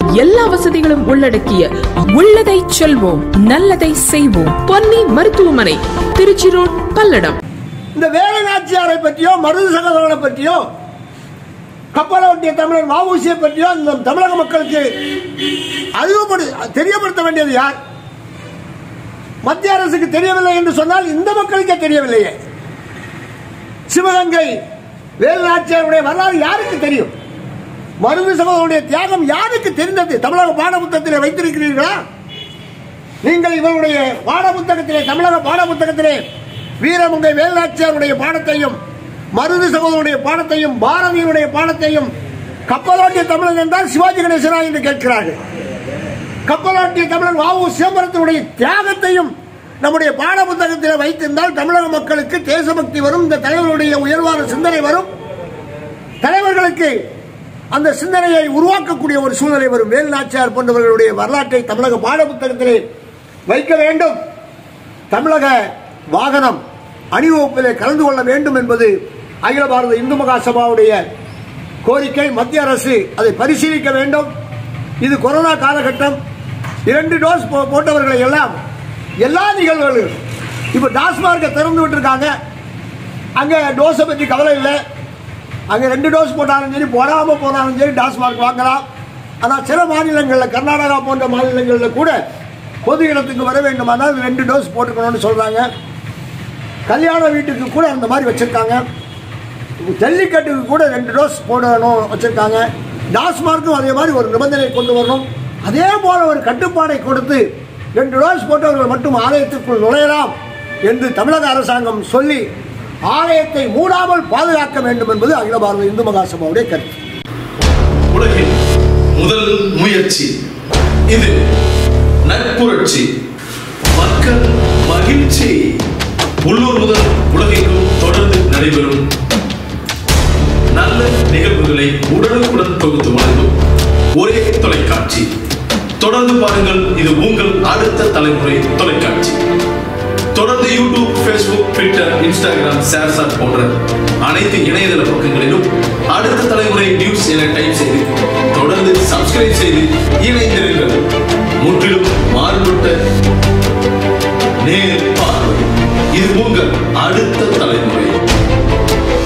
எல்லா வசதிகளும் உள்ளடக்கிய உள்ளதை செல்வோம் நல்லதை செய்வோம் பொன்னி மருத்துவமனை திருச்சி ரோட் பல்லடம் இந்த வேலை நாச்சியாரை பற்றியோ மருது சகோதரனை பற்றியோ கப்பலை ஒட்டிய தமிழர் மாவூசியை பற்றியோ இந்த தமிழக மக்களுக்கு அறிவுபடு தெரியப்படுத்த வேண்டியது யார் மத்திய அரசுக்கு தெரியவில்லை என்று சொன்னால் இந்த மக்களுக்கே தெரியவில்லையே சிவகங்கை வேலு நாச்சியாருடைய வரலாறு யாருக்கு தெரியும் மருது சகோதரனுடைய தியாகம் யாருக்கு தெரிந்தது தமிழக பாடப்புத்தகத்திலே வைத்திருக்கிறீர்களா நீங்கள் இவருடைய பாடப்புத்தகத்திலே தமிழக பாடப்புத்தகத்திலே வீரமங்கை வேலுநாச்சியாருடைய பாடத்தையும் மருது சகோதரனுடைய பாடத்தையும் பாரதியினுடைய பாடத்தையும் கப்பலோட்டிய தமிழன் என்றால் சிவாஜி கணேசனா என்று கேட்கிறார்கள் கப்பலோட்டிய தமிழன் வாவு சிதம்பரத்தினுடைய தியாகத்தையும் நம்முடைய பாட புத்தகத்தில் வைத்திருந்தால் தமிழக மக்களுக்கு தேசபக்தி வரும் இந்த தலைவருடைய உயர்வான சிந்தனை வரும் தலைவர்களுக்கு அந்த சிந்தனையை உருவாக்கக்கூடிய ஒரு சூழ்நிலை வரும் வேலுநாச்சியார் போன்றவர்களுடைய வரலாற்றை தமிழக பாட புத்தகத்திலே வைக்க வேண்டும் தமிழக வாகனம் அணிவகுப்பிலே கலந்து கொள்ள வேண்டும் என்பது அகில பாரத இந்து மகா சபாவுடைய கோரிக்கை மத்திய அரசு அதை பரிசீலிக்க வேண்டும் இது கொரோனா காலகட்டம் இரண்டு டோஸ் போ- போட்டவர்களை எல்லாம் எல்லா நிகழ்வுகளும் இப்போ டாஸ்மார்க்கை திறந்து விட்டுருக்காங்க அங்கே டோஸை பற்றி கவலை இல்லை அங்கே ரெண்டு டோஸ் போட்டாலும் சரி போடாமல் போனாலும் சரி டாஸ்மார்க் வாங்கலாம் ஆனால் சில மாநிலங்களில் கர்நாடகா போன்ற மாநிலங்களில் கூட பொது இடத்துக்கு வர வேண்டுமானால் ரெண்டு டோஸ் போட்டுக்கணும்னு சொல்கிறாங்க கல்யாண வீட்டுக்கு கூட அந்த மாதிரி வச்சுருக்காங்க ஜல்லிக்கட்டுக்கு கூட ரெண்டு டோஸ் போடணும் வச்சுருக்காங்க டாஸ்மார்க்கும் அதே மாதிரி ஒரு நிபந்தனை கொண்டு வரணும் அதே போல ஒரு கட்டுப்பாடை கொடுத்து ரெண்டு டோஸ் போட்டவர்கள் மட்டும் ஆலயத்திற்குள் நுழையலாம் என்று தமிழக அரசாங்கம் சொல்லி ஆலயத்தை மூடாமல் பாதுகாக்க வேண்டும் என்பது அகில பாரத இந்து மகாசபாவுடைய கருத்து உலகின் முதல் முயற்சி இது நட்புரட்சி மக்கள் மகிழ்ச்சி உள்ளூர் முதல் உலகெங்கும் தொடர்ந்து நடைபெறும் நல்ல நிகழ்வுகளை உடனுக்குடன் தொகுத்து வழங்கும் ஒரே தொலைக்காட்சி தொடர்ந்து பாருங்கள் இது உங்கள் அடுத்த தலைமுறை தொலைக்காட்சி தொடர்ந்து YouTube Facebook Twitter Instagram ShareChat போன்ற அனைத்து இணையதள பக்கங்களிலும் அடுத்த தலைமுறை நியூஸ் என டைப் செய்து தொடர்ந்து சப்ஸ்கிரைப் செய்து இணைந்திருங்கள் முற்றிலும் மாறுபட்ட நேர் பார்வை இது உங்கள் அடுத்த தலைமுறை